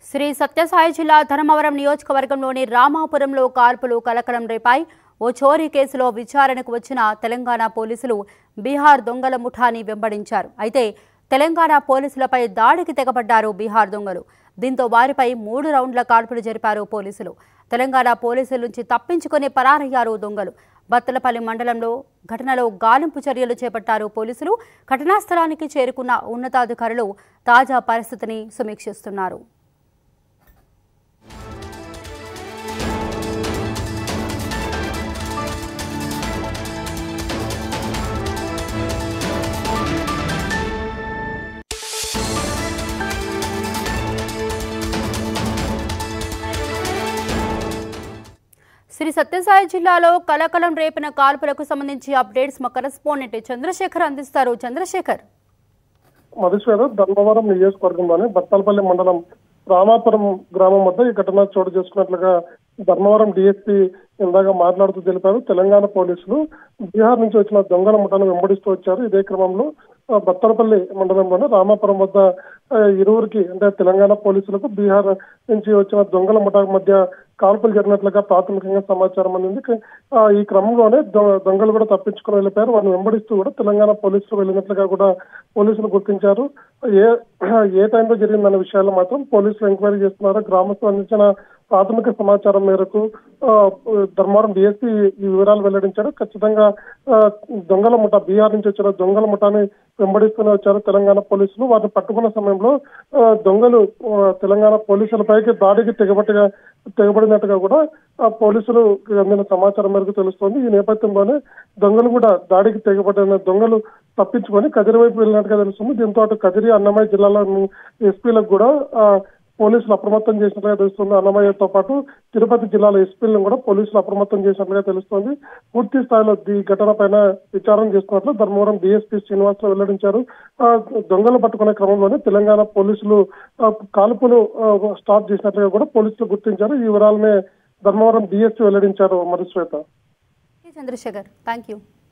శ్రీ సత్యసాయి జిల్లా ధర్మవరం నియోజకవర్గంలోని రామాపురంలో కాల్పులు కలకలం రేపాయి ఓ చోరీ కేసులో విచారణకు వచ్చిన తెలంగాణ పోలీసులు బీహార్ దొంగల ముఠాని వెంబడించారు అయితే తెలంగాణ పోలీసులపై దాడికి తెగబడ్డారు బీహార్ దొంగలు దీంతో వారిపై మూడు రౌండ్ల కాల్పులు జరిపారు పోలీసులు తెలంగాణ పోలీసుల నుంచి తప్పించుకుని పరారయ్యారు దొంగలు బత్తలపల్లి మండలంలో ఘటనలో గాలింపు చర్యలు చేపట్టారు పోలీసులు ఘటనా స్థలానికి చేరుకున్న ఉన్నతాధికారులు తాజా పరిస్థితిని సమీక్షిస్తున్నారు శ్రీ సత్యసాయి జిల్లాలో కలకలం రేపిన కాల్పులకు సంబంధించి అప్డేట్స్ మా కరెస్పాండెంట్ చంద్రశేఖర్ అందిస్తారు చంద్రశేఖర్ మధుశ్వేర ధర్మవరం నియోజకవర్గంలోని బత్తాలపల్లి మండలం రామాపురం గ్రామం వద్ద ఈ ఘటన చోటు చేసుకున్నట్లుగా ధర్మవరం డిఎస్పీ ఇందాక మాట్లాడుతూ తెలిపారు తెలంగాణ పోలీసులు బీహార్ నుంచి వచ్చిన దొంగల ముఠాను వెంబడిస్తూ వచ్చారు ఇదే క్రమంలో ఆ, బత్తలపల్లి మండలంలోని రామాపురం వద్ద ఆ, ఇరువురికి అంటే తెలంగాణ పోలీసులకు బీహార్ నుంచి వచ్చిన దొంగల ముఠా మధ్య కాల్పులు జరిగినట్లుగా ప్రాథమికంగా సమాచారం అందింది క- ఆ, ఈ క్రమంలోనే దొ- దొంగలు కూడా తప్పించుకుని వెళ్ళిపోయారు వారిని వెంబడిస్తూ కూడా తెలంగాణ పోలీసులు వెళ్ళినట్లుగా కూడా పోలీసులు గుర్తించారు ఏ ఏ టైంలో జరిగిందన్న విషయాల్లో మాత్రం పోలీసులు ఎంక్వైరీ చేస్తున్నారు గ్రామస్తులు అందించిన ప్రాథమిక సమాచారం మేరకు ఆ, ధర్మవరం డిఎస్పీ ఈ వివరాలు వెల్లడించారు ఖచ్చితంగా ఆ, దొంగల ముఠ బీహార్ నుంచి వచ్చిన దొంగల ముఠాని వెంబడిస్తూనే వచ్చారు తెలంగాణ పోలీసులు వారిని పట్టుకున్న సమయంలో ఆ, దొంగలు ఆ, తెలంగాణ పోలీసులపైకి దాడికి తెగబట్టుగా తెగబడినట్టుగా కూడా ఆ పోలీసులు అందిన సమాచారం మేరకు తెలుస్తోంది ఈ నేపథ్యంలోనే దొంగలు కూడా దాడికి తెగబడిన దొంగలు తప్పించుకొని కదిరి వైపు వెళ్ళినట్టుగా తెలుస్తుంది దీంతో అటు కదిరి అన్నమయ్య జిల్లాలో ఎస్పీలకు కూడా ఆ, పోలీసులు అప్రమత్తం చేసినట్లుగా తెలుస్తుంది అన్నమయ్యతో పాటు తిరుపతి జిల్లాల ఎస్పీలను కూడా పోలీసులు అప్రమత్తం చేసినట్లుగా తెలుస్తోంది పూర్తి స్థాయిలో ఈ ఘటన పైన విచారణ చేస్తున్నట్లు ధర్మవరం డిఎస్పీ శ్రీనివాసరావు వెల్లడించారు ఆ, దొంగలు పట్టుకునే క్రమంలోనే తెలంగాణ పోలీసులు ఆ, కాల్పులు ఆ, స్టార్ట్ చేసినట్లుగా కూడా పోలీసులు గుర్తించారు ఈ వివరాలనే ధర్మవరం డిఎస్పీ వెల్లడించారు మధుశ్వేత చంద్రశేఖర్ థ్యాంక్ యూ